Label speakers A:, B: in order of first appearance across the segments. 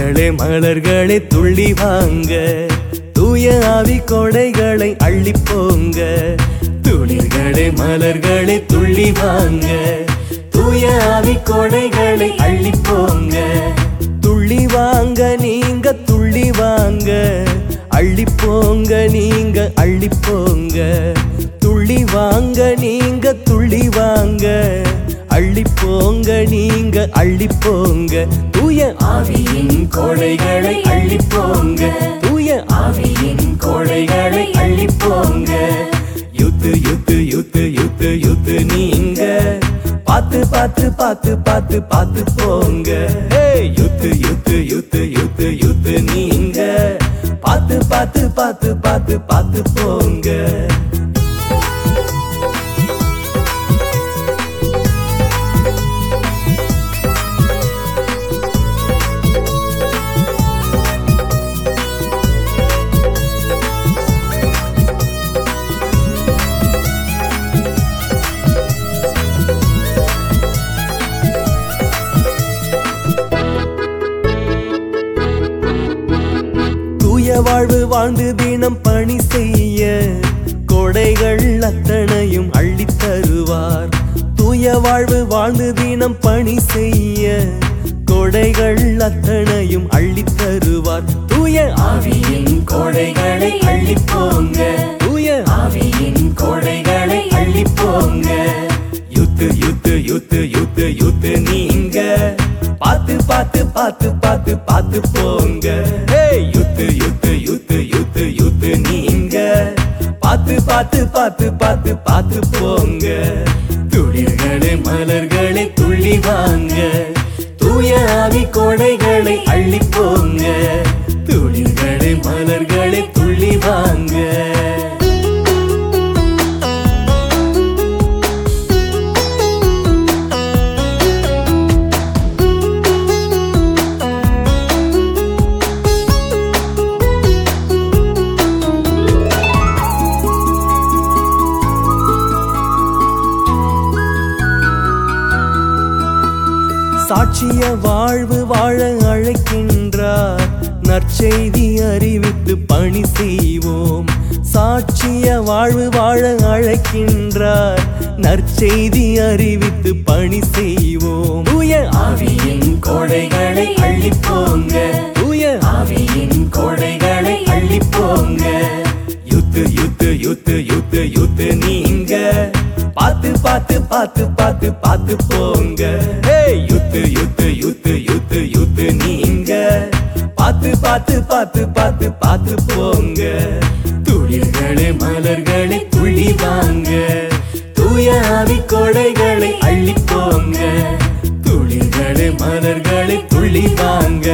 A: துளிர்களே மலர்களே துள்ளி வாங்க தூய ஆவி கொடைகளை அள்ளிப் போங்க துளிர்களே மலர்களே துள்ளி வாங்க தூய ஆவி கொடைகளை அள்ளிப் போங்க துள்ளி வாங்க நீங்க துள்ளி வாங்க அள்ளி போங்க நீங்க அள்ளி போங்க துள்ளி வாங்க நீங்க துள்ளி வாங்க அள்ளி போங்க நீங்க அள்ளி போங்க தூய ஆவியின் கோடைகளை அள்ளி போங்க தூய ஆவியின் கோடைகளை அள்ளி போங்க யுத்து யுத்து யுத்து யுத்து யுத்து நீங்க பார்த்து பார்த்து பார்த்து பார்த்து பார்த்து போங்க ஏய், யுத்து யுத்து யுத்து யுத்து யுத்து நீங்க பார்த்து பார்த்து பார்த்து பார்த்து பார்த்து போங்க தூய வாழ்வு வாழ்ந்து தினம் பணி செய்ய கொடைகள் அத்தனையும் அள்ளித் தருவார் தூய வாழ்வு வாழ்ந்து தினம் பணி செய்ய கொடைகள் அத்தனையும் அள்ளித் தருவார் தூய ஆவியின் கொடைகளை அள்ளி போங்க தூய ஆவியின் கொடைகளை அள்ளி போங்க யுத்து யுத்து யுத்து யுத்து யுத்து நீங்க பார்த்து பார்த்து பார்த்து பார்த்து பார்த்து போங்க ஏய், யுத்து யுத்து யுத்து யுத்து யுத்து நீங்க பார்த்து பார்த்து பார்த்து பார்த்து பார்த்து போங்க துளிர்களே மலர்களே துள்ளி வாங்க தூய ஆவி கொடைகளை அள்ளி போங்க துளிர்களே மலர்களே துள்ளி வாங்க சாட்சிய வாழ்வு வாழ அழைக்கின்றார் நற்செய்தி அறிவித்து பணி செய்வோம் சாட்சிய வாழ்வு வாழ அழைக்கின்றார் நற்செய்தி அறிவித்து பணி செய்வோம் தூய ஆவியின் கொடைகளை அள்ளி போங்க தூய ஆவியின் கொடைகளை அள்ளி போங்க யுத்து யுத்து யுத்து யுத்து யுத்து நீங்க பார்த்து பார்த்து பார்த்து பார்த்து பார்த்து போங்க ஏய், யுத்து யுத்து யுத்து யுத்து யுத்து நீங்க பார்த்து பார்த்து பார்த்து பார்த்து பார்த்து போங்க துளிர்களே மலர்களே துள்ளி வாங்க தூய ஆவி கொடைகளை அள்ளி போங்க துளிர்களே மலர்களே துள்ளி வாங்க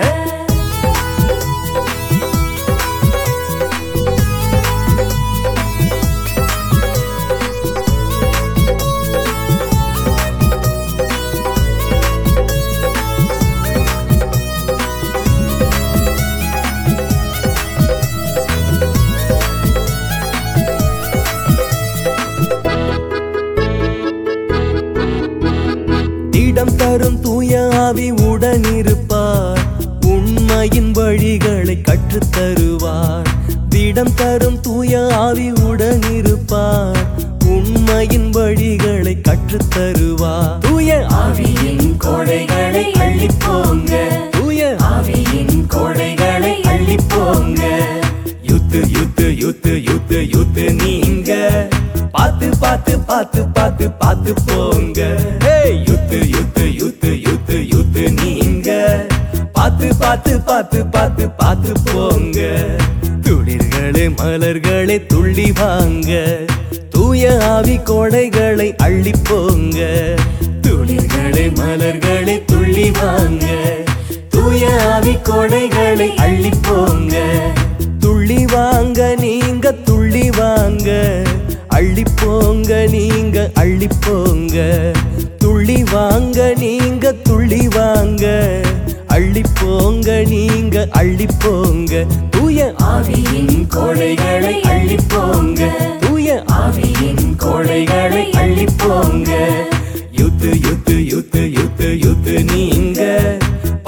A: இடம் தரும் தூய ஆவி உடனிருப்பார் உண்மையின் வழிகளை கற்றுத் தருவார் திடம் தரும் தூய ஆவி உடனிருப்பார் உண்மையின் வழிகளை கற்றுத் தருவார் தூய ஆவியின் கொடைகளை அள்ளி போங்க தூய ஆவியின் கொடைகளை அள்ளி போங்க யுத்து யுத்து யுத்து யுத்து யுத்து நீங்க பார்த்து பார்த்து பார்த்து பார்த்து பார்த்து போங்க ஏய், யுத்து யுத்து யுத்து யுத்து யுத்து நீங்க பார்த்து பார்த்து பார்த்து பார்த்து பார்த்து போங்க துளிர்களே மலர்களே துள்ளி வாங்க தூய ஆவி கொடைகளை அள்ளி போங்க துளிர்களே மலர்களே துள்ளி வாங்க தூய ஆவி கொடைகளை அள்ளி போங்க துள்ளி வாங்க நீங்க துள்ளி வாங்க அள்ளி போங்க நீங்க அள்ளி போங்க துள்ளி வாங்க நீங்க துள்ளி வாங்க அள்ளி போங்க நீங்க அள்ளி போங்க தூய ஆவியின் கோடைகளை அள்ளி போங்க தூய ஆவியின் கோடைகளை அள்ளி போங்க யுத்து யுத்து யுத்து யுத்து யுத்து நீங்க பார்த்து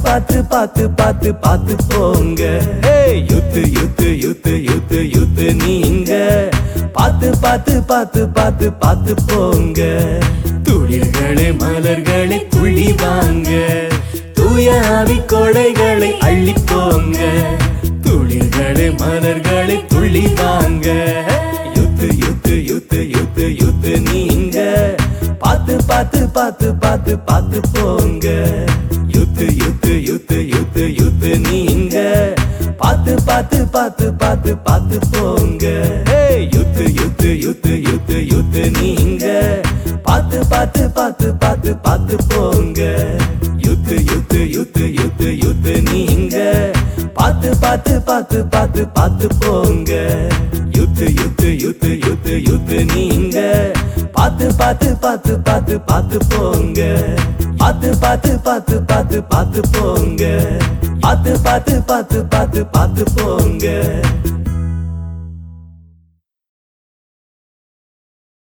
A: பார்த்து பார்த்து பார்த்து பார்த்து போங்க ஏய், யுத்து யுத்து யுத்து யுத்து யுத்து நீங்க பார்த்து பார்த்து பார்த்து பார்த்து பார்த்து போங்க துளிர்களே மலர்களே துளி வாங்க தூய ஆவி கொடைகளை அள்ளி போங்க துளிர்களே மலர்களே துளி வாங்க யுத்து யுத்து யுத்து யுத்து யுத்து நீங்க பார்த்து பார்த்து பார்த்து பார்த்து பார்த்து போங்க யுத்து யுத்து யுத்து யுத்து யுத்து நீங்க பார்த்து பார்த்து பார்த்து பார்த்து பார்த்து போங்க ஏய், யுத்து யுத்து யுத்து யுத்து யுத்து நீங்க பார்த்து பார்த்து பார்த்து பார்த்து பார்த்து போங்க யுத்து யுத்து யுத்து யுத்து யுத்து நீங்க பார்த்து பார்த்து பார்த்து பார்த்து பார்த்து போங்க யுத்து யுத்து யுத்து யுத்து யுத்து நீங்க பார்த்து பார்த்து பார்த்து பார்த்து பார்த்து போங்க பார்த்து பார்த்து பார்த்து பார்த்து பார்த்து போங்க பார்த்து பார்த்து பார்த்து பார்த்து பார்த்து போங்க